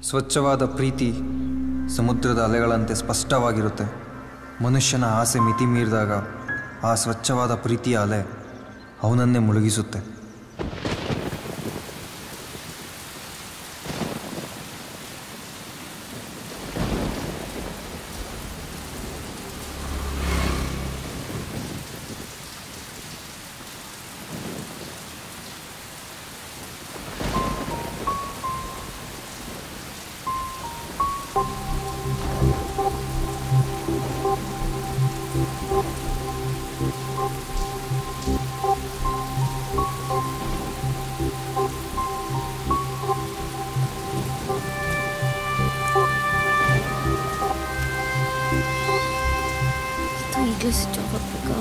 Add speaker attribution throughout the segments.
Speaker 1: ಸ್ವಚ್ಛವಾದ ಪ್ರೀತಿ ಸಮುದ್ರದ ಅಲೆಗಳಂತೆ ಸ್ಪಷ್ಟವಾಗಿರುತ್ತೆ ಮನುಷ್ಯನ ಆಸೆ ಮಿತಿ ಮೀರಿದಾಗ ಆ ಸ್ವಚ್ಛವಾದ ಪ್ರೀತಿಯ ಅಲೆ ಅವನನ್ನೇ ಮುಳುಗಿಸುತ್ತೆ
Speaker 2: ಇದು ಈಗಲೇ ಸ್ವಿಚ್ ಆಫ್ ಆಗ್ಬೇಕಾ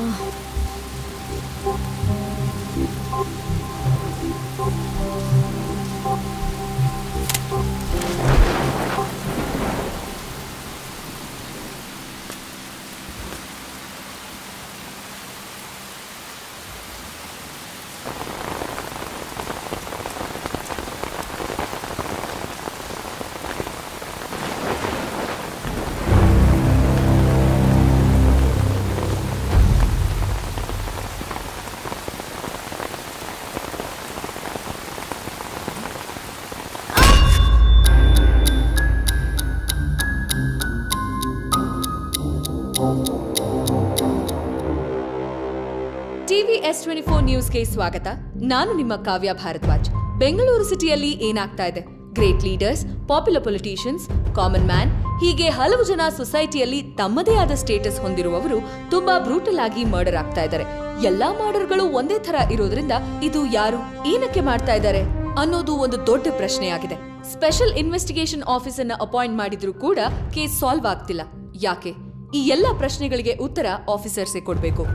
Speaker 3: ಟಿವಿ ಎಸ್ ಟ್ವೆಂಟಿ ಫೋರ್ ನ್ಯೂಸ್ಗೆ ಸ್ವಾಗತ ನಾನು ನಿಮ್ಮ ಕಾವ್ಯ ಭಾರದ್ವಾಜ್ ಬೆಂಗಳೂರು ಸಿಟಿಯಲ್ಲಿ ಏನಾಗ್ತಾ ಇದೆ great leaders popular politicians common man ಹೀಗೆ ಹಲವು ಜನ ಸೊಸೈಟಿಯಲ್ಲಿ ತಮ್ಮದೇ ಆದ ಸ್ಟೇಟಸ್ ಹೊಂದಿರುವವರು ತುಂಬಾ ಬ್ರೂಟಲ್ ಆಗಿ ಮರ್ಡರ್ ಆಗ್ತಾ ಇದ್ದಾರೆ ಎಲ್ಲಾ ಮರ್ಡರ್ಗಳು ಒಂದೇ ತರ ಇರೋದ್ರಿಂದ ಇದು ಯಾರು ಏನಕ್ಕೆ ಮಾಡ್ತಾ ಇದ್ದಾರೆ ಅನ್ನೋದು ಒಂದು ದೊಡ್ಡ ಪ್ರಶ್ನೆಯಾಗಿದೆ ಸ್ಪೆಷಲ್ ಇನ್ವೆಸ್ಟಿಗೇಷನ್ ಆಫೀಸ್ ಅನ್ನ ಅಪಾಯಿಂಟ್ ಮಾಡಿದ್ರು ಕೂಡ ಕೇಸ್ ಸಾಲ್ವ್ ಆಗ್ತಿಲ್ಲ ಯಾಕೆ ಈ ಎಲ್ಲ ಪ್ರಶ್ನೆಗಳಿಗೆ ಉತ್ತರ ಆಫೀಸರ್ಸೇ ಕೊಡ್ಬೇಕು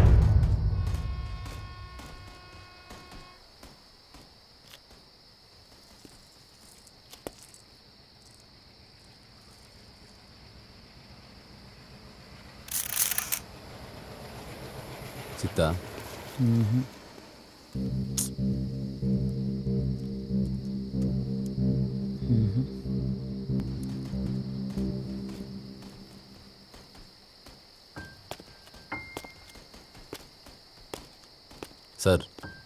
Speaker 4: ಸಿಕ್ತಾ ಸರ್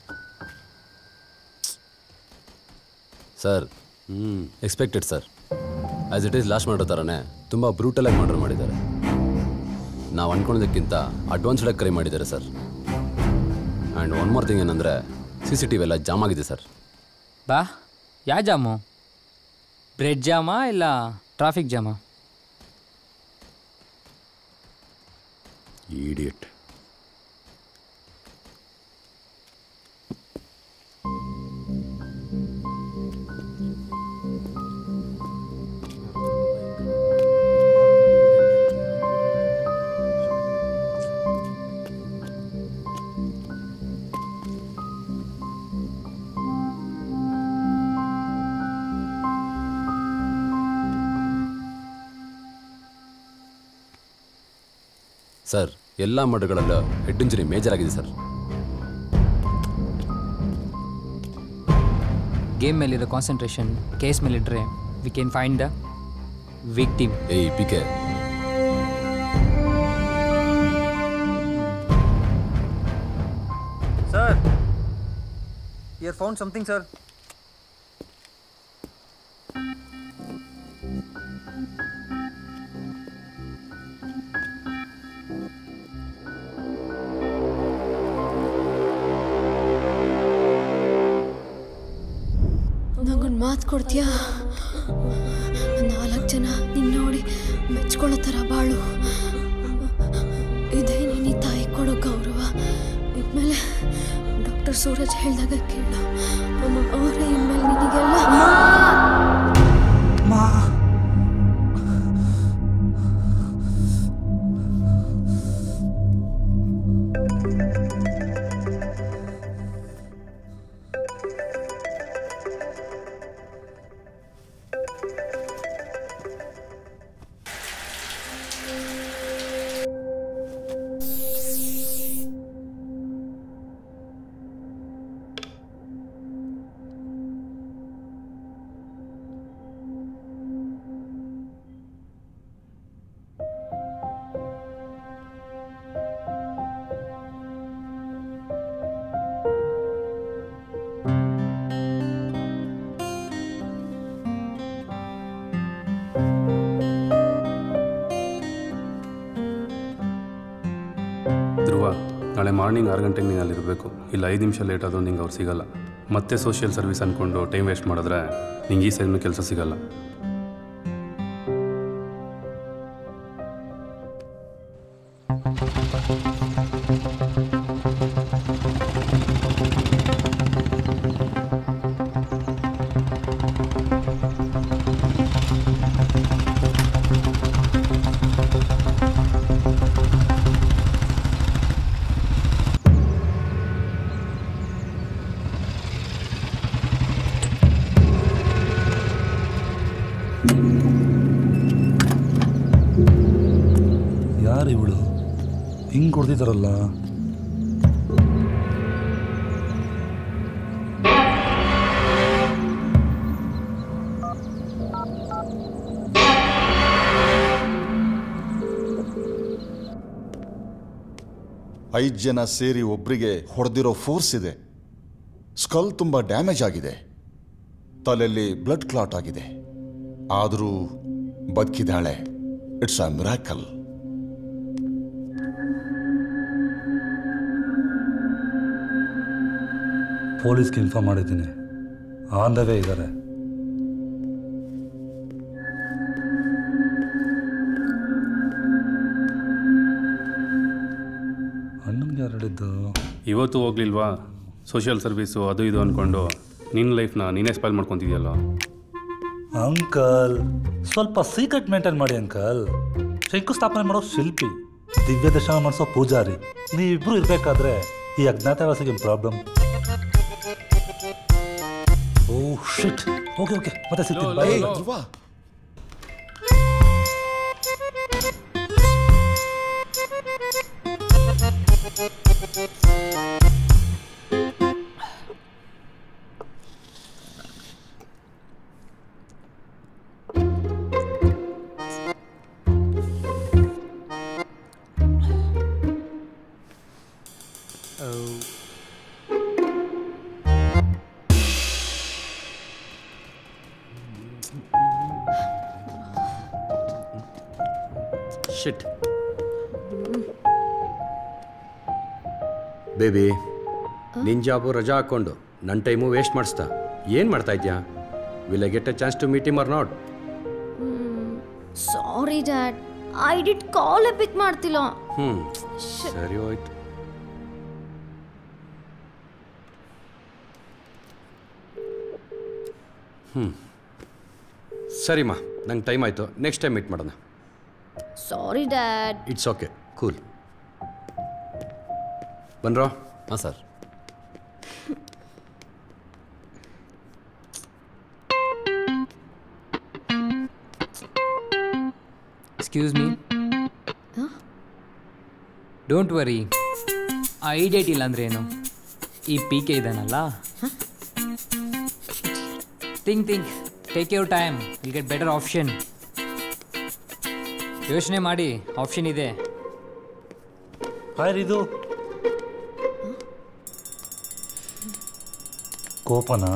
Speaker 4: ಸರ್ ಹ್ಞೂ expected sir as it is last ಮಾಡೋ ಥರನೇ ತುಂಬ ಬ್ರೂಟಲಾಗಿ ಮರ್ಡರ್ ಮಾಡಿದ್ದಾರೆ ನಾವು ಅಂದ್ಕೊಳ್ಳೋದಕ್ಕಿಂತ ಅಡ್ವಾನ್ಸ್ಡಾಗಿ ಕ್ರೈ ಮಾಡಿದ್ದಾರೆ sir and one more thing ಏನಂದರೆ ಸಿ ಸಿ ಟಿ ವಿ ಎಲ್ಲ ಜಾಮ್ ಆಗಿದೆ ಸರ್
Speaker 5: ಬಾ ಯಾವ ಜಾಮು ಬ್ರೆಡ್ ಜಾಮಾ ಇಲ್ಲ ಟ್ರಾಫಿಕ್ ಜಾಮಾ
Speaker 4: ಇಡಿಯಟ್ ಸರ್ ಎಲ್ಲ ಮರ್ಡರ್ಗಳಲ್ಲೂ ಹೆಡ್ ಇಂಜುರಿ ಮೇಜರ್ ಆಗಿದೆ ಸರ್
Speaker 5: ಗೇಮ್ ಮೇಲಿರೋ ಕಾನ್ಸಂಟ್ರೇಷನ್ ಕೇಸ್ ಮೇಲಿಟ್ರೆ we can find the victim
Speaker 4: ಏಯ್ P K
Speaker 1: sir yeah found something sir
Speaker 2: ನಂಗೊಂದು ಮಾತು ಕೊಡ್ತೀಯಾ ನಾಲ್ಕು ಜನ ನಿನ್ನ ನೋಡಿ ಮೆಚ್ಕೊಳ್ಳೋ ಥರ ಬಾಳು ಇದೇ ನೀನು ತಾಯಿ ಕೊಡೋ ಗೌರವ ಇನ್ಮೇಲೆ ಡಾಕ್ಟರ್ ಸೂರಜ್ ಹೇಳ್ದಾಗ ಕೇಳು ಅವರೇ ಇನ್ಮೇಲೆ ನಿನಗೆಲ್ಲ
Speaker 6: ನಾಳೆ ಮಾರ್ನಿಂಗ್ ಆರು ಗಂಟೆಗೆ ನೀನು ಅಲ್ಲಿರಬೇಕು ಇಲ್ಲ ಐದು ನಿಮಿಷ ಲೇಟ್ ಆದರೂ ನಿಂಗೆ ಅವ್ರು ಸಿಗಲ್ಲ ಮತ್ತೆ ಸೋಷಿಯಲ್ ಸರ್ವಿಸ್ ಅಂದ್ಕೊಂಡು ಟೈಮ್ ವೇಸ್ಟ್ ಮಾಡಿದ್ರೆ ನಿಂಗೆ ಈ ಸೈಡ್ನೂ ಕೆಲಸ ಸಿಗಲ್ಲ
Speaker 7: ಯಾರು ಇವಳು ಹಿಂಗೆ ಕೊಡ್ತಿದ್ದಾರಲ್ಲ
Speaker 8: ಐದು ಜನ ಸೇರಿ ಒಬ್ರಿಗೆ ಹೊಡೆದಿರೋ ಫೋರ್ಸ್ ಇದೆ ಸ್ಕಲ್ ತುಂಬ ಡ್ಯಾಮೇಜ್ ಆಗಿದೆ ತಲೆಯಲ್ಲಿ ಬ್ಲಡ್ ಕ್ಲಾಟ್ ಆಗಿದೆ ಆದರೂ ಬದುಕಿದ್ದಾಳೆ ಇಟ್ಸ್ ಅ ಮಿರಾಕಲ್
Speaker 7: ಪೊಲೀಸ್ಗೆ ಇನ್ಫಾರ್ಮ್ ಮಾಡಿದ್ದೀನಿ ಆನ್ ದ ವೇ ಇದ್ದಾರೆ ಅಣ್ಣನಿಗೆ ಯಾರು ಹೇಳಿದ್ದು
Speaker 6: ಇವತ್ತು ಹೋಗ್ಲಿಲ್ವಾ ಸೋಷಿಯಲ್ ಸರ್ವಿಸು ಅದು ಇದು ಅಂದ್ಕೊಂಡು ನಿನ್ನ ಲೈಫ್ನ ನೀನೇ ಸ್ಪೈಲ್ ಮಾಡ್ಕೊತಿದ್ಯಲ್ಲ
Speaker 7: ಅಂಕಲ್ ಸ್ವಲ್ಪ ಸೀಕ್ರೆಟ್ ಮೇಂಟೈನ್ ಮಾಡಿ ಅಂಕಲ್ ಶಂಕುಸ್ಥಾಪನೆ ಮಾಡೋ ಶಿಲ್ಪಿ ದಿವ್ಯ ದರ್ಶನ ಮಾಡಿಸೋ ಪೂಜಾರಿ ನೀವಿಬ್ರು ಇರಬೇಕಾದ್ರೆ ಈ ಅಜ್ಞಾತವಾಸಿಗೆ problem oh shit okay okay ಮತ್ತೆ ಸಿಗ್ತೀನಿ ಬೈ
Speaker 8: ಧ್ರುವ
Speaker 9: ಶಿಟ್ ಬೇಬಿ ನಿನ್ನ ಜಾಬು ರಜಾ ಹಾಕ್ಕೊಂಡು ನನ್ನ ಟೈಮು ವೇಸ್ಟ್ ಮಾಡಿಸ್ತಾ ಏನು ಮಾಡ್ತಾ ಇದ್ಯಾ will I get a chance to meet him or not
Speaker 2: sorry dad I did call pick ಮಾಡ್ತಿಲ್ಲ
Speaker 9: ಹ್ಞೂ ಸರಿ ಹೋಯ್ತು ಹ್ಞೂ ಸರಿಮಾ ನಂಗೆ ಟೈಮ್ ಆಯಿತು ನೆಕ್ಸ್ಟ್ ಟೈಮ್ ಮೀಟ್ ಮಾಡೋಣ
Speaker 2: sorry dad
Speaker 9: it's okay cool ಬನ್ರೋ
Speaker 4: ಹಾಂ sir
Speaker 5: excuse me don't worry ಆ ಐಡಿಯೇಟ್ ಇಲ್ಲ ಅಂದ್ರೆ ಏನು ಈ ಪಿ ಕೆ ಇದಾನಲ್ಲ think think take your time will get better option ಯೋಚನೆ ಮಾಡಿ ಆಪ್ಷನ್ ಇದೆ
Speaker 7: ಹಾಯ್ ಇದು ಕೋಪನಾ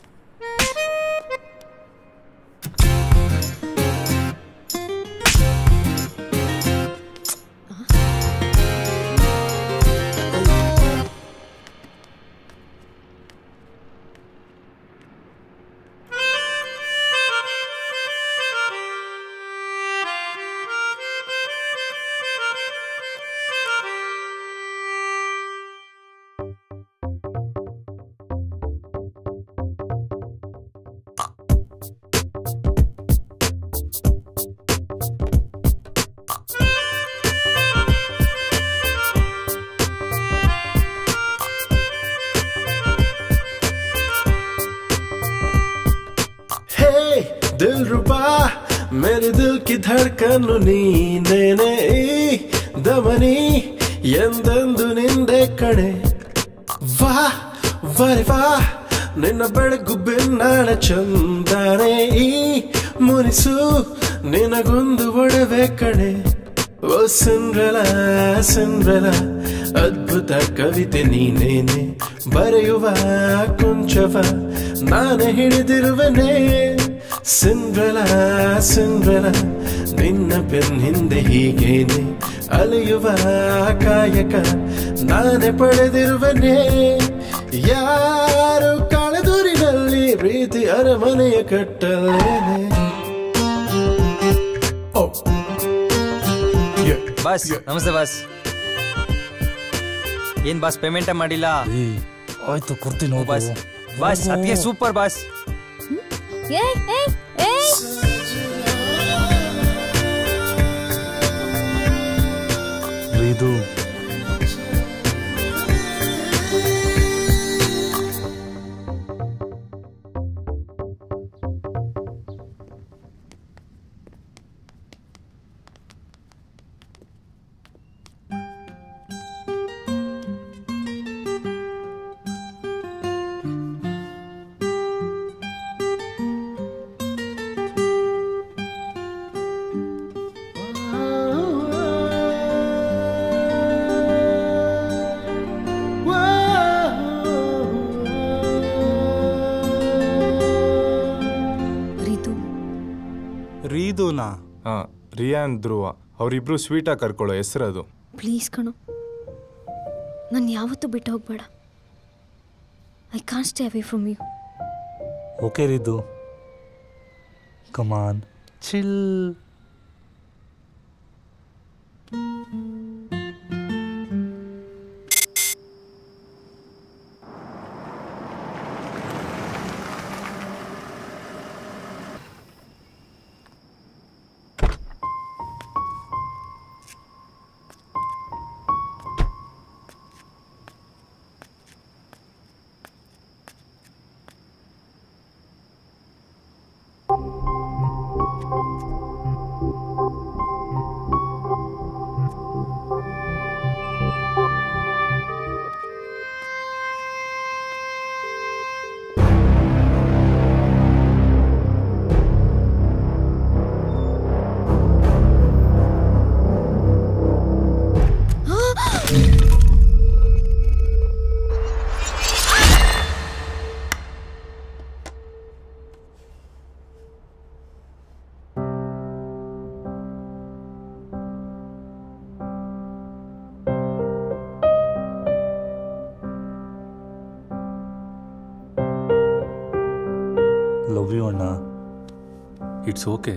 Speaker 10: हे दिल रुबा मेरे दिल की धड़कन ನೀನೇನೆ ಈ ದಮನಿ ಎಂದೆಂದು ನಿಂದೆ ಕಣೆ ವಾ ವರೆ ವಾ ನಿನ್ನ ಬೆಳಗು ಬೆನ್ನಾಳ ಚಂದನೆ ಈ ಮುನಿಸು ನಿನಗೊಂದು ಒಡವೆ ಕಣೆ ಓ ಸಿಂಡ್ರಲ ಸಿಂಡ್ರಲ ಅದ್ಭುತ ಕವಿತೆ ನೀನೇನೆ ಬರೆಯುವ ಕುಂಚವ ನಾನೇ ಹಿಡಿದಿರುವೆನೆ ಸಿಂಡ್ರಲ ಸಿಂಡ್ರಲ ನಿನ್ನ ಪೆನ್ ಹಿಂದೆ ಹೀಗೇನೆ ಅಲೆಯುವ ಕಾಯಕ ನಾನೇ ಪಡೆದಿರುವೆನೆ ಯಾರು ಕಳೆದೂರಿನಲ್ಲಿ ಪ್ರೀತಿ ಅರಮನೆಯ ಕಟ್ಟಲೇನೆ ಓ
Speaker 1: ಬಾಸ್ ನಮಸ್ತೆ ಬಾಸ್ ಏನ್ ಬಾಸ್ ಪೇಮೆಂಟೇ ಮಾಡಿಲ್ಲ
Speaker 7: ಆಯ್ತು ಕೊಡ್ತೀನಿ
Speaker 1: ಬಾಸ್ ಬಾಸ್ ಅದಕ್ಕೆ ಸೂಪರ್ ಬಾಸ್
Speaker 2: ಏಯ್ ಏಯ್ ಏಯ್
Speaker 7: ಇದು
Speaker 2: ರೀತು
Speaker 11: ರೀದುನಾ ಹಾಂ ರಿಯಾನ್ ಧ್ರುವ ಅವರಿಬ್ರು ಸ್ವೀಟಾಗಿ ಕರ್ಕೊಳ್ಳೋ ಹೆಸರದು
Speaker 2: ಪ್ಲೀಸ್ ಕಣು ನಾನು ಯಾವತ್ತೂ ಬಿಟ್ಟು ಹೋಗ್ಬೇಡ I can't stay away from you
Speaker 7: okay ರೀದು ಕಮಾನ್ ಚಿಲ್ ಲವ್ ಯು ಅಣ್ಣ
Speaker 6: ಇಟ್ಸ್ ಓಕೆ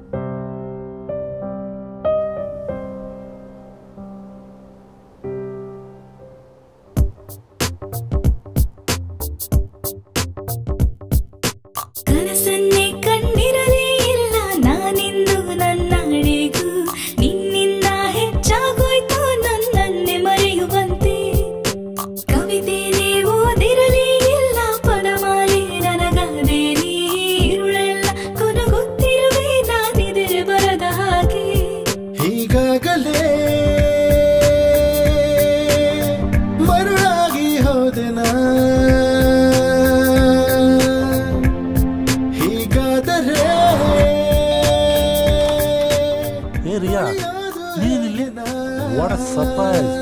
Speaker 12: ಕನಸನ್ನೇ ಕಂಡಿರಲೇ ಇಲ್ಲ ನಾನಿಂದು ನನ್ನಡೆಗೂ ನಿನ್ನಿಂದ ಹೆಚ್ಚಾಗೋಯ್ತು ನನ್ನನ್ನೇ ಮರೆಯುವಂತೆ ಕವಿತೆನೇ ಓದಿರಲೇ ಇಲ್ಲ ಪದಮಾಲೆ ನನಗಾದೆ ನೀ ಇರುಳೆಲ್ಲ ಕೊನಗುತ್ತಿರುವೆ ನಾನಿದರೆ ಬರದ ಹಾಗೆ
Speaker 10: ಈಗಾಗಲೇ ಮರುಳಾಗಿ ಹೋದೆನ ಹೀಗಾದರೆ
Speaker 7: ಏ ರಿಯಾ ನೀನಿಲ್ಲಿ ವಾಟ್ ಸರ್ಪ್ರೈಸ್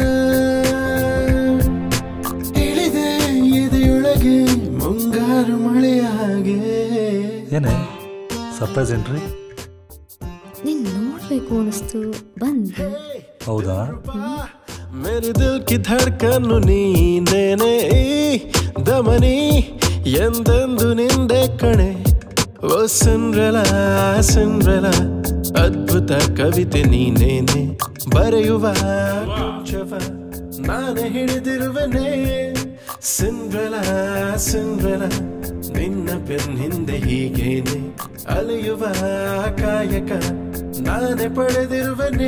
Speaker 10: ಇಳಿದೆ ಎದೆಯೊಳಗೆ ಮುಂಗಾರು ಮಳೆಯ ಹಾಗೆ
Speaker 7: ಏನೇ ಸರ್ಪ್ರೈಸ್ ಏನ್ರಿ
Speaker 2: ನೀನು ನೋಡಬೇಕು ಅನಿಸ್ತು ಬಂದೆ
Speaker 7: ಹೌದಾ
Speaker 10: मेरे दिल की धड़कन ನೀನೇನೆ ದಮನಿ ಎಂದೆಂದು ನಿಂದೆ ಕಣೆ ಓ ಸಿಂಡ್ರೆಲ ಸಿಂಡ್ರೆಲ ಅದ್ಭುತ ಕವಿತೆ ನೀನೇನೆ ಬರೆಯುವ ಕುಂಚವ ನಾನೇ ಹಿಡಿದಿರುವೆನೆ ಸಿಂಡ್ರೆಲ ಸಿಂಡ್ರೆಲ ನಿನ್ನ ಪೆನ್ ಹಿಂದೆ ಹೀಗೇನೆ ಅಲೆಯುವ ಕಾಯಕ ನಾನೇ ಪಡೆದಿರುವೆನೆ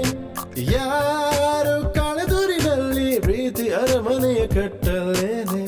Speaker 10: ಯಾರು ಕಳೆದೂರಿನಲ್ಲಿ ಪ್ರೀತಿ ಅರಮನೆಯ ಕಟ್ಟಲೇನೆ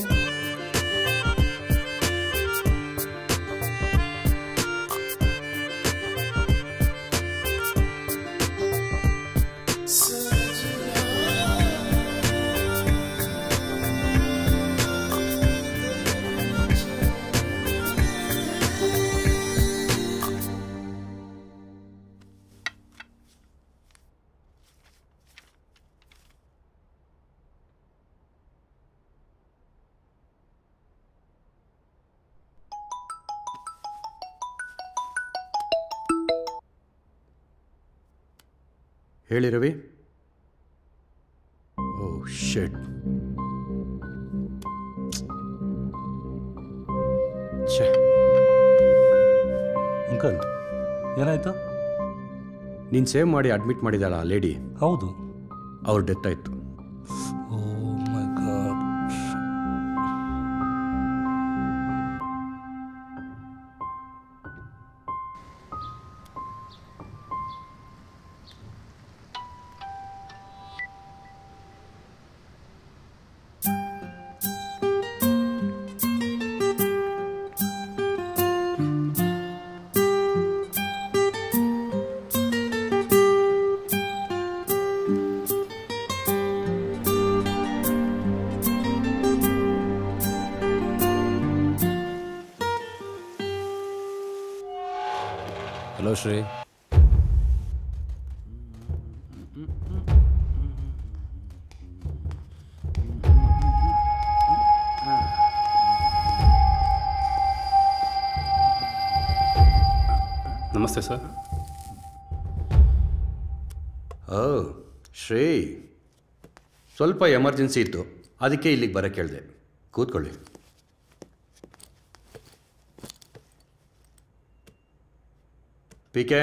Speaker 9: ಹೇಳಿ ರವಿ ಓ ಶೆಡ್ ಛೇ
Speaker 7: ಅಂಕಲ್ ಏನಾಯ್ತು
Speaker 9: ನೀನು ಸೇವ್ ಮಾಡಿ ಅಡ್ಮಿಟ್ ಮಾಡಿದಾಳ ಆ ಲೇಡಿ
Speaker 7: ಹೌದು
Speaker 9: ಅವ್ರ ಡೆತ್ ಆಯಿತು
Speaker 7: oh my god
Speaker 4: hello Shri
Speaker 6: ನಮಸ್ತೆ ಸರ್
Speaker 9: ಓ ಶ್ರೀ ಸ್ವಲ್ಪ ಎಮರ್ಜೆನ್ಸಿ ಇತ್ತು ಅದಕ್ಕೆ ಇಲ್ಲಿಗೆ ಬರೋಕ್ಕೆ ಹೇಳಿದೆ ಕೂತ್ಕೊಳ್ಳಿ ಪಿ ಕೆ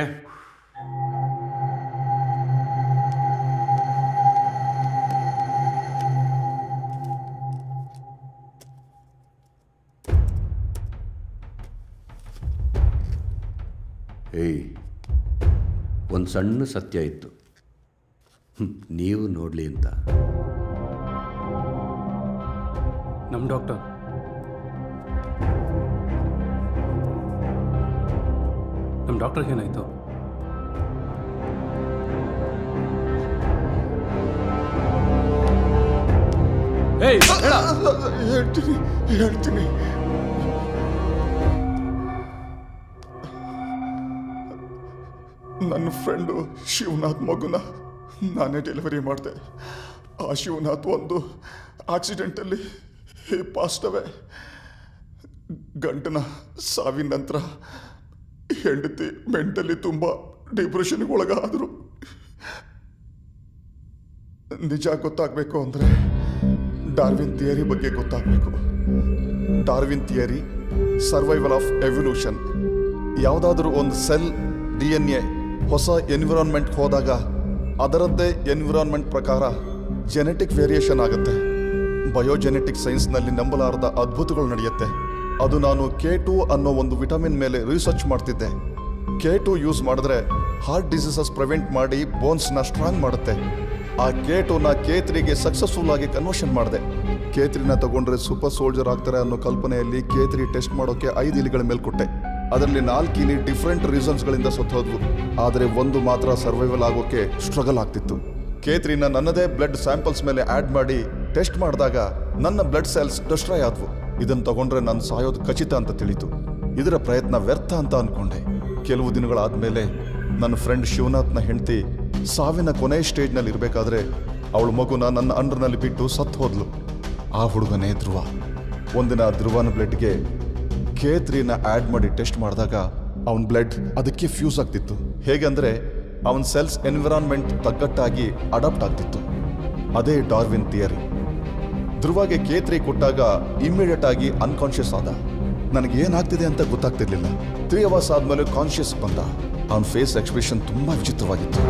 Speaker 9: ಏಯ್ ಒಂದು ಸಣ್ಣ ಸತ್ಯ ಇತ್ತು ಹ್ಮ್, ನೀವು ನೋಡಲಿ ಅಂತ
Speaker 6: ನಮ್ಮ ಡಾಕ್ಟರ್ ನಮ್ಮ ಡಾಕ್ಟರ್ಗೆ ಏನಾಯಿತು ಏಯ್ ಹೇಳ
Speaker 8: ಹೇಳ್ತೀನಿ ಹೇಳ್ತೀನಿ ನನ್ನ ಫ್ರೆಂಡು ಶಿವನಾಥ್ ಮಗುನ ನಾನೇ ಡೆಲಿವರಿ ಮಾಡಿದೆ ಆ ಶಿವನಾಥ್ ಒಂದು ಆಕ್ಸಿಡೆಂಟಲ್ಲಿ ಪಾಸ್ಟವೆ ಗಂಟನ ಸಾವಿನ ನಂತರ ಹೆಂಡತಿ ಮೆಂಟಲಿ ತುಂಬ ಡಿಪ್ರೆಷನ್ಗೆ ಒಳಗಾದರು ನಿಜ ಗೊತ್ತಾಗಬೇಕು ಅಂದರೆ ಡಾರ್ವಿನ್ ಥಿಯರಿ ಬಗ್ಗೆ ಗೊತ್ತಾಗಬೇಕು Darwin theory survival of evolution ಯಾವುದಾದ್ರೂ ಒಂದು ಸೆಲ್ ಡಿ ಎನ್ ಎ ಹೊಸ ಎನ್ವಿರಾನ್ಮೆಂಟ್ ಹೋದಾಗ ಅದರದ್ದೇ ಎನ್ವಿರಾನ್ಮೆಂಟ್ ಪ್ರಕಾರ ಜೆನೆಟಿಕ್ ವೇರಿಯೇಷನ್ ಆಗುತ್ತೆ ಬಯೋಜೆನೆಟಿಕ್ ಸೈನ್ಸ್ನಲ್ಲಿ ನಂಬಲಾರದ ಅದ್ಭುತಗಳು ನಡೆಯುತ್ತೆ ಅದು ನಾನು ಕೆ ಟು ಅನ್ನೋ ಒಂದು ವಿಟಮಿನ್ ಮೇಲೆ ರಿಸರ್ಚ್ ಮಾಡ್ತಿದ್ದೆ ಕೆ ಟು ಯೂಸ್ ಮಾಡಿದ್ರೆ ಹಾರ್ಟ್ ಡಿಸೀಸಸ್ ಪ್ರಿವೆಂಟ್ ಮಾಡಿ ಬೋನ್ಸ್ನ ಸ್ಟ್ರಾಂಗ್ ಮಾಡುತ್ತೆ ಆ ಕೆ ಟುನ ಕೆ ತ್ರೀಗೆ ಸಕ್ಸಸ್ಫುಲ್ ಆಗಿ ಕನ್ವರ್ಷನ್ ಮಾಡಿದೆ ಕೆ ತ್ರೀನ ತಗೊಂಡ್ರೆ ಸೂಪರ್ ಸೋಲ್ಜರ್ ಆಗ್ತಾರೆ ಅನ್ನೋ ಕಲ್ಪನೆಯಲ್ಲಿ ಕೆ ತ್ರೀ ಟೆಸ್ಟ್ ಮಾಡೋಕೆ ಐದು ಇಲಿಗಳ ಮೇಲೆ ಕೊಟ್ಟೆ ಅದರಲ್ಲಿ ನಾಲ್ಕು ಇಲಿ ಡಿಫ್ರೆಂಟ್ ರೀಸನ್ಸ್ಗಳಿಂದ ಸತ್ತೋದ್ವು ಆದರೆ ಒಂದು ಮಾತ್ರ ಸರ್ವೈವಲ್ ಆಗೋಕೆ ಸ್ಟ್ರಗಲ್ ಆಗ್ತಿತ್ತು ಕೆ ತ್ರೀನ ನನ್ನದೇ ಬ್ಲಡ್ ಸ್ಯಾಂಪಲ್ಸ್ ಮೇಲೆ ಆ್ಯಡ್ ಮಾಡಿ ಟೆಸ್ಟ್ ಮಾಡಿದಾಗ ನನ್ನ ಬ್ಲಡ್ ಸೆಲ್ಸ್ ಡಿಸ್ಟ್ರಾಯ್ ಆದ್ವು ಇದನ್ನು ತಗೊಂಡ್ರೆ ನಾನು ಸಾಯೋದು ಖಚಿತ ಅಂತ ತಿಳಿತು ಇದರ ಪ್ರಯತ್ನ ವ್ಯರ್ಥ ಅಂತ ಅನ್ಕೊಂಡೆ ಕೆಲವು ದಿನಗಳಾದ್ಮೇಲೆ ನನ್ನ ಫ್ರೆಂಡ್ ಶಿವನಾಥ್ನ ಹೆಂಡತಿ ಸಾವಿನ ಕೊನೆ ಸ್ಟೇಜ್ನಲ್ಲಿ ಇರಬೇಕಾದ್ರೆ ಅವಳ ಮಗುನ ನನ್ನ ಅಂಡರ್ನಲ್ಲಿ ಬಿಟ್ಟು ಸತ್ತು ಹೋದ್ಲು ಆ ಹುಡುಗನೇ ಧ್ರುವ ಒಂದಿನ ಧ್ರುವನ ಬ್ಲಡ್ಗೆ ಕೆ ತ್ರೀನ ಆ್ಯಡ್ ಮಾಡಿ ಟೆಸ್ಟ್ ಮಾಡಿದಾಗ ಅವನ ಬ್ಲಡ್ ಅದಕ್ಕೆ ಫ್ಯೂಸ್ ಆಗ್ತಿತ್ತು ಹೇಗೆಂದ್ರೆ ಅವನ ಸೆಲ್ಸ್ ಎನ್ವಿರಾನ್ಮೆಂಟ್ ತಗ್ಗಟ್ಟಾಗಿ ಅಡಾಪ್ಟ್ ಆಗ್ತಿತ್ತು ಅದೇ ಡಾರ್ವಿನ್ ಥಿಯರಿ ಧ್ರುವಗೆ ಕೆ ತ್ರೀ ಕೊಟ್ಟಾಗ ಇಮ್ಮಿಡಿಯೇಟ್ ಆಗಿ ಅನ್ಕಾನ್ಷಿಯಸ್ ಆದ ನನಗೆ ಏನಾಗ್ತಿದೆ ಅಂತ ಗೊತ್ತಾಗ್ತಿರ್ಲಿಲ್ಲ ತ್ರೀ ಅವರ್ಸ್ ಆದ್ಮೇಲೆ ಕಾನ್ಷಿಯಸ್ ಬಂದ ಅವನ ಫೇಸ್ ಎಕ್ಸ್ಪ್ರೆಷನ್ ತುಂಬಾ ವಿಚಿತ್ರವಾಗಿತ್ತು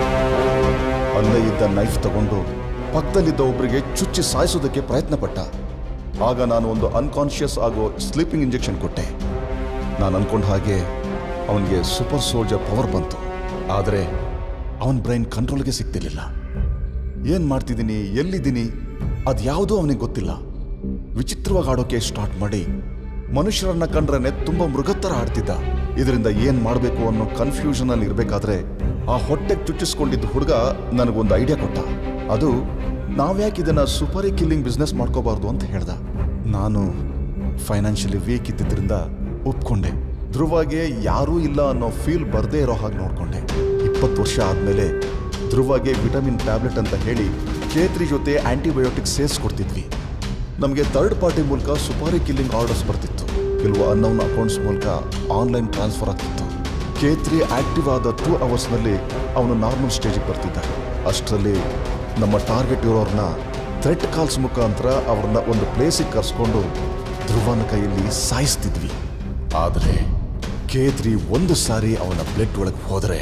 Speaker 8: ಅಲ್ಲೇ ಇದ್ದ ನೈಫ್ ತಗೊಂಡು ಪಕ್ಕದಲ್ಲಿದ್ದ ಒಬ್ಬರಿಗೆ ಚುಚ್ಚಿ ಸಾಯಿಸೋದಕ್ಕೆ ಪ್ರಯತ್ನ ಪಟ್ಟ ಆಗ ನಾನು ಒಂದು ಅನ್ಕಾನ್ಷಿಯಸ್ ಆಗೋ ಸ್ಲೀಪಿಂಗ್ ಇಂಜೆಕ್ಷನ್ ಕೊಟ್ಟೆ ನಾನು ಅನ್ಕೊಂಡ ಹಾಗೆ ಅವನಿಗೆ ಸೂಪರ್ ಸೋಲ್ಜರ್ ಪವರ್ ಬಂತು ಆದರೆ ಅವನ ಬ್ರೈನ್ ಕಂಟ್ರೋಲ್ಗೆ ಸಿಗ್ತಿರ್ಲಿಲ್ಲ ಏನ್ ಮಾಡ್ತಿದ್ದೀನಿ ಎಲ್ಲಿದ್ದೀನಿ ಅದ್ಯಾವುದೂ ಅವನಿಗೆ ಗೊತ್ತಿಲ್ಲ ವಿಚಿತ್ರವಾಗಿ ಆಡೋಕೆ ಸ್ಟಾರ್ಟ್ ಮಾಡಿ ಮನುಷ್ಯರನ್ನ ಕಂಡ್ರೆ ತುಂಬಾ ಮೃಗತ್ತರ ಆಡ್ತಿದ್ದ ಇದರಿಂದ ಏನ್ ಮಾಡಬೇಕು ಅನ್ನೋ ಕನ್ಫ್ಯೂಷನ್ ಅಲ್ಲಿ ಇರ್ಬೇಕಾದ್ರೆ ಆ ಹೊಟ್ಟೆಗೆ ಚುಚ್ಚಿಸ್ಕೊಂಡಿದ್ದ ಹುಡುಗ ನನಗೊಂದು ಐಡಿಯಾ ಕೊಟ್ಟ ಅದು ನಾವ್ಯಾಕೆ ಇದನ್ನ ಸುಪಾರಿ ಕಿಲ್ಲಿಂಗ್ ಬಿಸ್ನೆಸ್ ಮಾಡ್ಕೋಬಾರ್ದು ಅಂತ ಹೇಳ್ದ ನಾನು ಫೈನಾನ್ಷಿಯಲಿ ವೀಕ್ ಇದ್ದಿದ್ರಿಂದ ಒಪ್ಕೊಂಡೆ ಧ್ರುವಗೆ ಯಾರೂ ಇಲ್ಲ ಅನ್ನೋ ಫೀಲ್ ಬರ್ದೇ ಇರೋ ಹಾಗೆ ನೋಡ್ಕೊಂಡೆ ಇಪ್ಪತ್ತು ವರ್ಷ ಆದ್ಮೇಲೆ ಧ್ರುವಗೆ ವಿಟಮಿನ್ ಟ್ಯಾಬ್ಲೆಟ್ ಅಂತ ಹೇಳಿ ಕೇತ್ರಿ ಜೊತೆ ಆಂಟಿಬಯೋಟಿಕ್ ಸೇರಿಸ್ಕೊಡ್ತಿದ್ವಿ ನಮಗೆ ಥರ್ಡ್ ಪಾರ್ಟಿ ಮೂಲಕ ಸುಪಾರಿ ಕಿಲ್ಲಿಂಗ್ ಆರ್ಡರ್ಸ್ ಬರ್ತಿತ್ತು ಕೆಲವು ಅನ್ನೌನ್ ಅಕೌಂಟ್ಸ್ ಮೂಲಕ ಆನ್ಲೈನ್ ಟ್ರಾನ್ಸ್ಫರ್ ಆಗ್ತಿತ್ತು ಕೆ ತ್ರೀ ಆಕ್ಟಿವ್ ಆದ ಟೂ ಅವರ್ಸ್ನಲ್ಲಿ ಅವನು ನಾರ್ಮಲ್ ಸ್ಟೇಜಿಗೆ ಬರ್ತಿದ್ದ ಅಷ್ಟರಲ್ಲಿ ನಮ್ಮ ಟಾರ್ಗೆಟ್ ಇರೋರ್ನ ಥ್ರೆಟ್ ಕಾಲ್ಸ್ ಮುಖಾಂತರ ಅವ್ರನ್ನ ಒಂದು ಪ್ಲೇಸಿಗೆ ಕರ್ಸ್ಕೊಂಡು ಧ್ರುವನ ಕೈಯಲ್ಲಿ ಸಾಯಿಸ್ತಿದ್ವಿ ಆದರೆ ಕೇತ್ರಿ ಒಂದು ಸಾರಿ ಅವನ ಬ್ಲಡ್ ಒಳಗೆ ಹೋದರೆ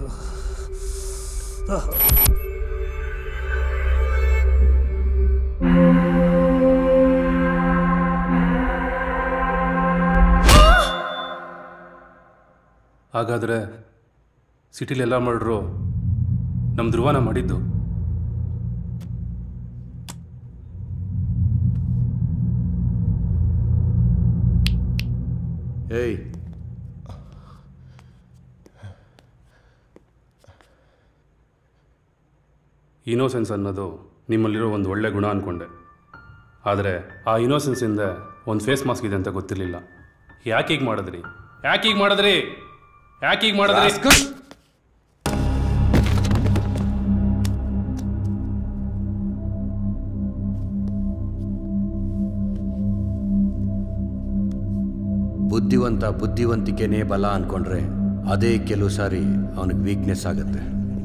Speaker 6: ಹಾಗಾದರೆ ಸಿಟಿಲಿ ಎಲ್ಲ ಮಾಡ್ರು ನಮ್ಮ ಧ್ರುವನ ಮಾಡಿದ್ದು
Speaker 9: ಏಯ್
Speaker 6: ಇನೋಸೆನ್ಸ್ ಅನ್ನೋದು ನಿಮ್ಮಲ್ಲಿರೋ ಒಂದು ಒಳ್ಳೆ ಗುಣ ಅಂದ್ಕೊಂಡೆ ಆದರೆ ಆ ಇನೋಸೆನ್ಸಿಂದ ಒಂದು ಫೇಸ್ ಮಾಸ್ಕ್ ಇದೆ ಅಂತ ಗೊತ್ತಿರಲಿಲ್ಲ ಯಾಕೆ ಹೀಗೆ ಮಾಡಿದ್ರಿ ಯಾಕೆ ಹೀಗೆ ಮಾಡಿದ್ರಿ ಯಾಕೆ ಹೀಗೆ ಮಾಡಿದ್ರಿ
Speaker 9: ಬುದ್ಧಿವಂತ ಬುದ್ಧಿವಂತಿಕೆನೇ ಬಲ ಅನ್ಕೊಂಡ್ರೆ ಅದೇ ಕೆಲವು ಸಾರಿ ಅವನಿಗೆ ವೀಕ್ನೆಸ್ ಆಗುತ್ತೆ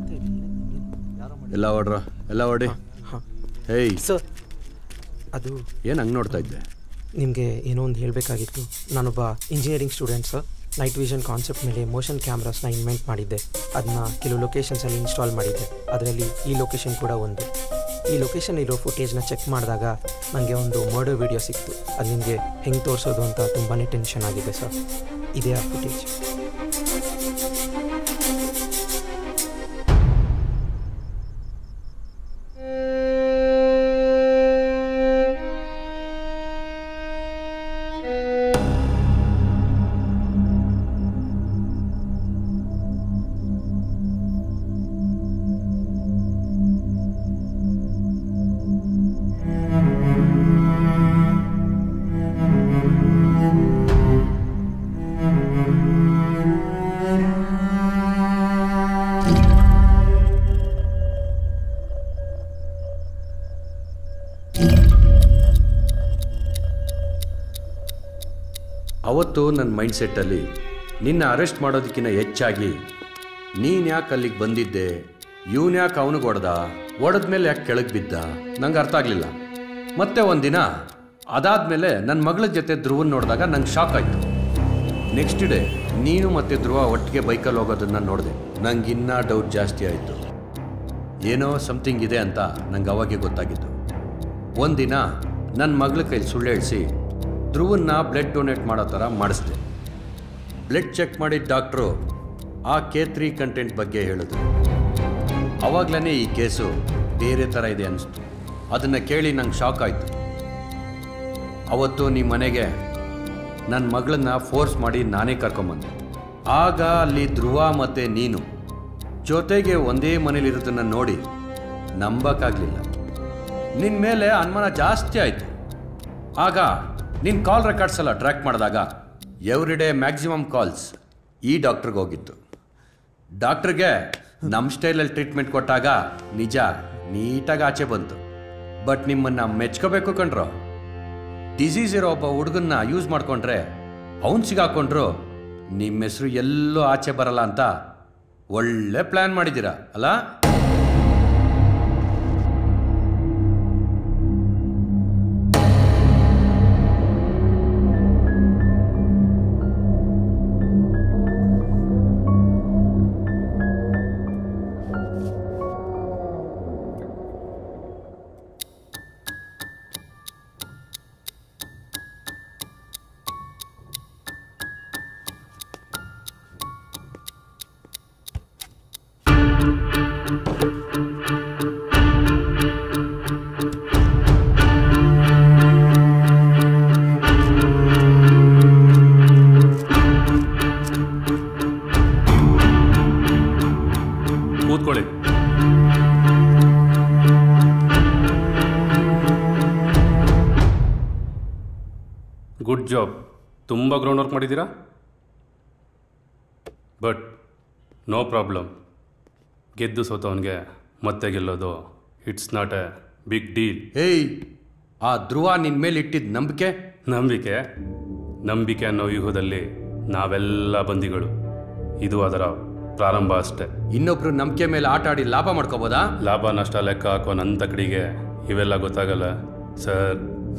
Speaker 9: ಎಲ್ಲ ಹೊಡ್ರ ಎಲ್ಲ ಹೊಡಿ ಹೇಯ್
Speaker 13: ಸರ್ ಅದು
Speaker 9: ಏನು ಹಂಗೆ ನೋಡ್ತಾ ಇದ್ದೆ
Speaker 13: ನಿಮಗೆ ಏನೋ ಒಂದು ಹೇಳಬೇಕಾಗಿತ್ತು ನಾನೊಬ್ಬ engineering student sir night vision concept ಮೇಲೆ ಮೋಷನ್ ಕ್ಯಾಮ್ರಾಸ್ನ ಇನ್ವೆಂಟ್ ಮಾಡಿದ್ದೆ ಅದನ್ನ ಕೆಲವು ಲೊಕೇಶನ್ಸಲ್ಲಿ ಇನ್ಸ್ಟಾಲ್ ಮಾಡಿದ್ದೆ ಅದರಲ್ಲಿ ಈ ಲೊಕೇಶನ್ ಕೂಡ ಒಂದು ಈ ಲೊಕೇಶನ್ ಇರೋ ಫುಟೇಜ್ನ ಚೆಕ್ ಮಾಡಿದಾಗ ನನಗೆ ಒಂದು ಮರ್ಡರ್ ವಿಡಿಯೋ ಸಿಕ್ತು ಅದು ನಿಮಗೆ ಹೆಂಗೆ ತೋರಿಸೋದು ಅಂತ ತುಂಬಾ ಟೆನ್ಷನ್ ಆಗಿದೆ ಸರ್ ಇದೇ ಆ ಫುಟೇಜ್
Speaker 9: ಅವತ್ತು ನನ್ನ ಮೈಂಡ್ ಸೆಟ್ಟಲ್ಲಿ ನಿನ್ನ ಅರೆಸ್ಟ್ ಮಾಡೋದಕ್ಕಿಂತ ಹೆಚ್ಚಾಗಿ ನೀನು ಯಾಕೆ ಅಲ್ಲಿಗೆ ಬಂದಿದ್ದೆ ಇವನು ಯಾಕೆ ಅವನಿಗೆ ಹೊಡೆದ ಹೊಡೆದ್ಮೇಲೆ ಯಾಕೆ ಕೆಳಗೆ ಬಿದ್ದ ನಂಗೆ ಅರ್ಥ ಆಗಲಿಲ್ಲ ಮತ್ತೆ ಒಂದಿನ ಅದಾದಮೇಲೆ ನನ್ನ ಮಗಳ ಜೊತೆ ಧ್ರುವನ್ ನೋಡಿದಾಗ ನಂಗೆ ಶಾಕ್ ಆಯಿತು ನೆಕ್ಸ್ಟ್ ಡೇ ನೀನು ಮತ್ತು ಧ್ರುವ ಒಟ್ಟಿಗೆ ಬೈಕಲ್ಲಿ ಹೋಗೋದನ್ನ ನೋಡಿದೆ ನಂಗೆ ಇನ್ನೂ ಡೌಟ್ ಜಾಸ್ತಿ ಆಯಿತು ಏನೋ ಸಮಥಿಂಗ್ ಇದೆ ಅಂತ ನಂಗೆ ಅವಾಗೆ ಗೊತ್ತಾಗಿತ್ತು ಒಂದಿನ ನನ್ನ ಮಗಳ ಕೈಲಿ ಸುಳ್ಳು ಹೇಳಿಸಿ ಧ್ರುವನ್ನ ಬ್ಲಡ್ ಡೊನೇಟ್ ಮಾಡೋ ಥರ ಮಾಡಿಸ್ದೆ ಬ್ಲಡ್ ಚೆಕ್ ಮಾಡಿದ ಡಾಕ್ಟ್ರು ಆ ಕೆ ತ್ರೀ ಕಂಟೆಂಟ್ ಬಗ್ಗೆ ಹೇಳಿದ್ರು ಅವಾಗಲೇ ಈ ಕೇಸು ಬೇರೆ ಥರ ಇದೆ ಅನಿಸ್ತು ಅದನ್ನು ಕೇಳಿ ನಂಗೆ ಶಾಕ್ ಆಯಿತು ಅವತ್ತು ನಿಮ್ಮ ಮನೆಗೆ ನನ್ನ ಮಗಳನ್ನ ಫೋರ್ಸ್ ಮಾಡಿ ನಾನೇ ಕರ್ಕೊಂಬಂದೆ ಆಗ ಅಲ್ಲಿ ಧ್ರುವ ಮತ್ತು ನೀನು ಜೊತೆಗೆ ಒಂದೇ ಮನೇಲಿರೋದನ್ನ ನೋಡಿ ನಂಬಕ್ಕಾಗಲಿಲ್ಲ ನಿನ್ನ ಮೇಲೆ ಅನುಮಾನ ಜಾಸ್ತಿ ಆಯಿತು ಆಗ ನಿನ್ನ ಕಾಲ್ ರೆಕಾರ್ಡ್ಸ್ ಎಲ್ಲ ಟ್ರ್ಯಾಕ್ ಮಾಡಿದಾಗ ಎವ್ರಿ ಡೇ ಮ್ಯಾಕ್ಸಿಮಮ್ ಕಾಲ್ಸ್ ಈ ಡಾಕ್ಟ್ರಿಗೆ ಹೋಗಿತ್ತು ಡಾಕ್ಟ್ರಿಗೆ ನಮ್ಮ ಸ್ಟೈಲಲ್ಲಿ ಟ್ರೀಟ್ಮೆಂಟ್ ಕೊಟ್ಟಾಗ ನಿಜ ನೀಟಾಗಿ ಆಚೆ ಬಂತು ಬಟ್ ನಿಮ್ಮನ್ನು ಮೆಚ್ಕೋಬೇಕು ಕಣ್ರೋ ಡಿಸೀಸ್ ಇರೋ ಒಬ್ಬ ಹುಡುಗನ್ನ ಯೂಸ್ ಮಾಡ್ಕೊಂಡ್ರೆ ಅವನು ಸಿಗಾಕೊಂಡ್ರು ನಿಮ್ಮ ಹೆಸರು ಎಲ್ಲೂ ಆಚೆ ಬರಲ್ಲ ಅಂತ ಒಳ್ಳೆ ಪ್ಲ್ಯಾನ್ ಮಾಡಿದ್ದೀರಾ ಅಲ್ಲ
Speaker 6: ಕೂತ್ಕೊಳ್ಳಿ ಗುಡ್ ಜಾಬ್ ತುಂಬ ಗ್ರೌಂಡ್ ವರ್ಕ್ ಮಾಡಿದ್ದೀರಾ ಬಟ್ ನೋ ಪ್ರಾಬ್ಲಮ್ ಗೆದ್ದು ಸೋತವನಿಗೆ ಮತ್ತೆ ಗೆಲ್ಲೋದು it's not a big deal
Speaker 9: ಏಯ್ ಆ ಧ್ರುವ ನಿನ್ನ ಮೇಲೆ ಇಟ್ಟಿದ್ದ ನಂಬಿಕೆ
Speaker 6: ನಂಬಿಕೆ ನಂಬಿಕೆ ಅನ್ನೋ ವ್ಯೂಹದಲ್ಲಿ ನಾವೆಲ್ಲ ಬಂದಿಗಳು ಇದು ಅದರ ಪ್ರಾರಂಭ ಅಷ್ಟೇ
Speaker 9: ಇನ್ನೊಬ್ರು ನಂಬಿಕೆ ಮೇಲೆ ಆಟ ಆಡಿ ಲಾಭ ಮಾಡ್ಕೋಬೋದಾ
Speaker 6: ಲಾಭ ನಷ್ಟ ಲೆಕ್ಕ ಹಾಕೋ ನನ್ನ ತಕಡಿಗೆ ಇವೆಲ್ಲ ಗೊತ್ತಾಗಲ್ಲ ಸರ್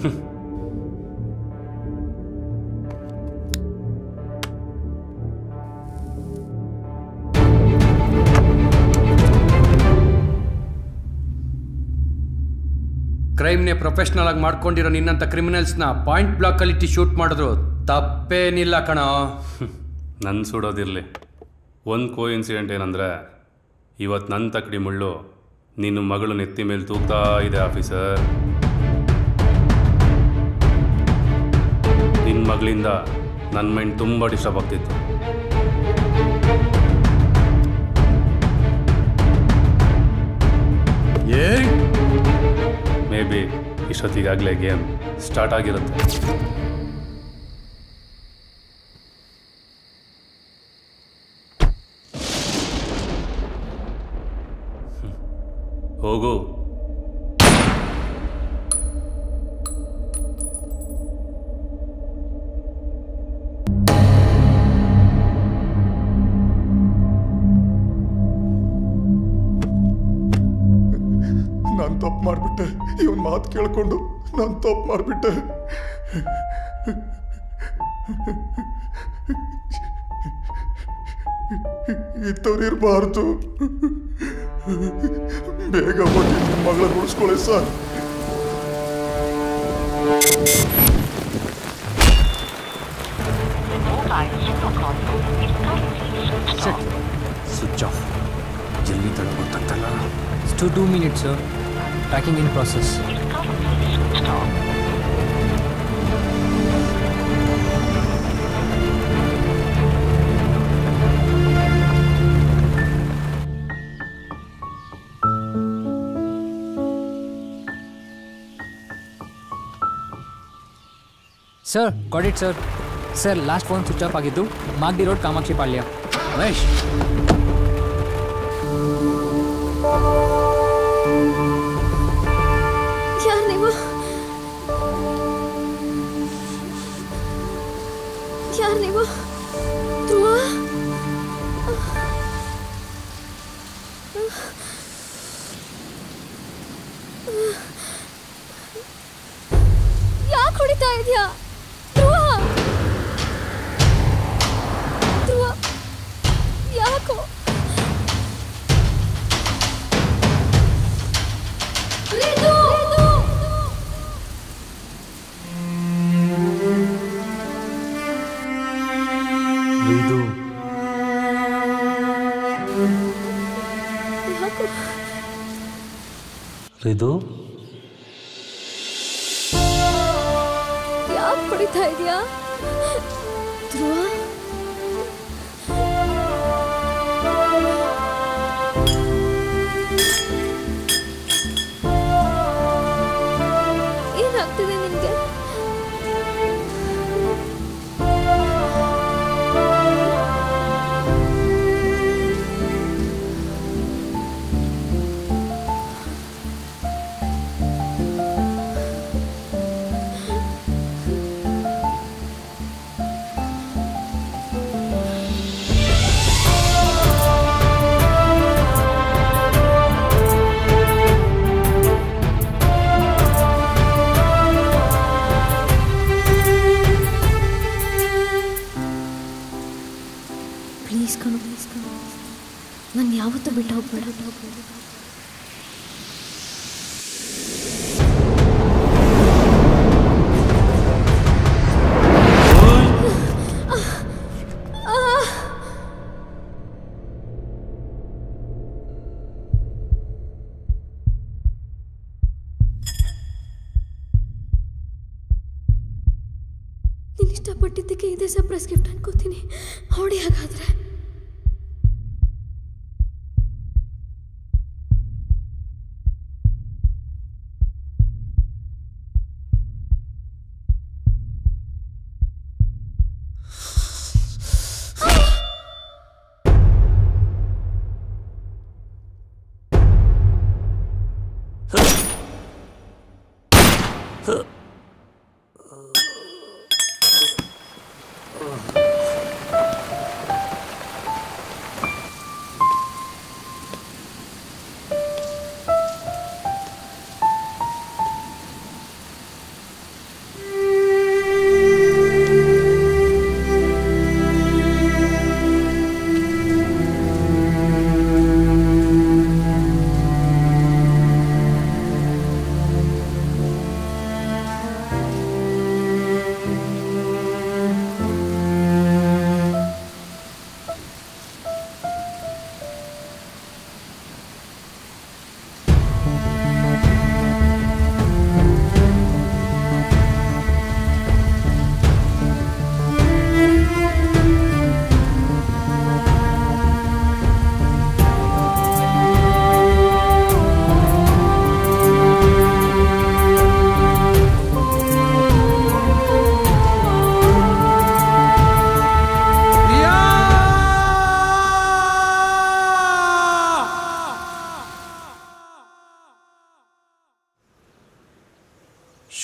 Speaker 9: ಕ್ರೈಮ್ನೇ ಪ್ರೊಫೆಷ್ನಲ್ ಆಗಿ ಮಾಡ್ಕೊಂಡಿರೋ ನಿನ್ನಂಥ ಕ್ರಿಮಿನಲ್ಸ್ನ ಪಾಯಿಂಟ್ ಬ್ಲಾಕಲ್ಲಿ ಇಟ್ಟು ಶೂಟ್ ಮಾಡಿದ್ರು ತಪ್ಪೇನಿಲ್ಲ ಕಣೋ
Speaker 6: ನನ್ನ ಸುಡೋದಿರಲಿ ಒಂದು ಕೋ ಇನ್ಸಿಡೆಂಟ್ ಏನಂದರೆ ಇವತ್ತು ನನ್ನ ತಕ್ಕಡಿ ಮುಳ್ಳು ನಿನ್ನ ಮಗಳು ನೆತ್ತಿ ಮೇಲೆ ತೂಗ್ತಾ ಇದೆ ಆಫೀಸರ್ ನಿನ್ನ ಮಗಳಿಂದ ನನ್ನ ಮೈಂಡ್ ತುಂಬ ಡಿಸ್ಟರ್ಬ್ ಆಗ್ತಿತ್ತು ಮೇ ಬಿ ಇಷ್ಟೊತ್ತಿಗಾಗಲೇ ಗೇಮ್ ಸ್ಟಾರ್ಟ್ ಆಗಿರುತ್ತೆ ಹೋಗು
Speaker 8: ನಾನು ತಪ್ಪು ಮಾಡಿಬಿಟ್ಟೆ ಇವನ್ ಮಾತು ಕೇಳ್ಕೊಂಡು ನಾನು ತಪ್ಪು ಮಾಡಿಬಿಟ್ಟೆ ಇತ್ತವ್ರು ಇರಬಾರ್ದು ಬೇಗ ಹೋಗಿ ನಿಮ್ಮ ಮಗಳ ಉಳಿಸ್ಕೊಳ್ಳಿ ಸರ್
Speaker 5: ಸ್ವಿಚ್ ಆಫ್ ಜಲ್ದಿ ತಡ ಗೊತ್ತಾಗ್ತಲ್ಲ two two minutes sir tracking in process sir got it sir sir last phone switch off ಆಗಿದ್ದು ಮಾಗ್ಡಿ ರೋಡ್ ಕಾಮಾಕ್ಷಿ ಪಾಳ್ಯ
Speaker 9: ಮಹೇಶ್
Speaker 2: ಯಾರು ನೀವು ಯಾರು ನೀವು ಧ್ರುವ ಯಾಕೆ ಹೊಡಿತಾ ಇದೆಯಾ ಧ್ರುವ ಧ್ರುವ ಯಾಕೋ ರಿತು!
Speaker 7: ಇದು
Speaker 2: ಯಾಕೋ
Speaker 7: ಇದು
Speaker 2: ಯಾಕೆ ಹೊಡಿತಾ ಇದೆಯಾ ಧ್ರುವ ಏನಾಗ್ತಿದೆ ನಿನ್ಗೆ ಪ್ಲೀಸ್ ಕಣು ಪ್ಲೀಸ್ ಕಣು ನಾನು ಯಾವತ್ತೂ ಬಿಟ್ಟು ಹೋಗ್ಬೇಡ ನೀನು ಇಷ್ಟಪಟ್ಟಿದ್ದಕ್ಕೆ ಇದೇ ಸರ್ಪ್ರೈಸ್ ಗಿಫ್ಟ್ ಅನ್ಕೋತೀನಿ ಹೊಡಿ ಹಾಗಾದ್ರೆ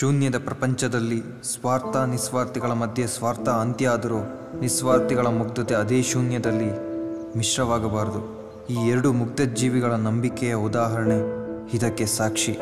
Speaker 1: ಶೂನ್ಯದ ಪ್ರಪಂಚದಲ್ಲಿ ಸ್ವಾರ್ಥ ನಿಸ್ವಾರ್ಥಿಗಳ ಮಧ್ಯೆ ಸ್ವಾರ್ಥ ಅಂತ್ಯ ಆದರೂ ನಿಸ್ವಾರ್ಥಿಗಳ ಮುಗ್ಧತೆ ಅದೇ ಶೂನ್ಯದಲ್ಲಿ ಮಿಶ್ರವಾಗಬಾರದು ಈ ಎರಡು ಮುಗ್ಧ ಜೀವಿಗಳ ನಂಬಿಕೆಯ ಉದಾಹರಣೆ ಇದಕ್ಕೆ ಸಾಕ್ಷಿ